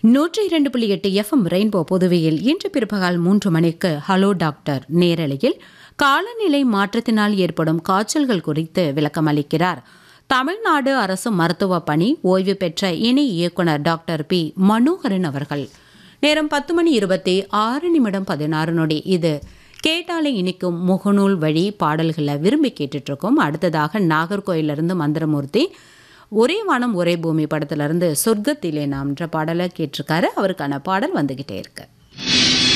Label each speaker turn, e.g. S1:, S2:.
S1: நூற்றி இரண்டு புள்ளி எட்டு எஃப்எம் ரெயின்போ புதுவையில் இன்று பிற்பகல் மூன்று மணிக்கு ஹலோ டாக்டர் நேரலையில் காலநிலை மாற்றத்தினால் ஏற்படும் காய்ச்சல்கள் குறித்து விளக்கம் அளிக்கிறார் தமிழ்நாடு அரசு மருத்துவ பணி ஓய்வு பெற்ற இணை இயக்குனர் டாக்டர் பி மனோகரன் அவர்கள் நேரம் பத்து மணி இருபத்தி ஆறு நிமிடம் பதினாறு நொடி இது கேட்டாலே இனிக்கும் முகநூல் வழி பாடல்களை விரும்பி கேட்டுட்ருக்கோம் அடுத்ததாக நாகர்கோயிலிருந்து மந்திரமூர்த்தி ஒரே வானம் ஒரே பூமி படத்திலிருந்து சொர்க்கத்திலே நாம்ன்ற பாடலை கேட்டிருக்காரு அவருக்கான பாடல் வந்துகிட்டே இருக்கு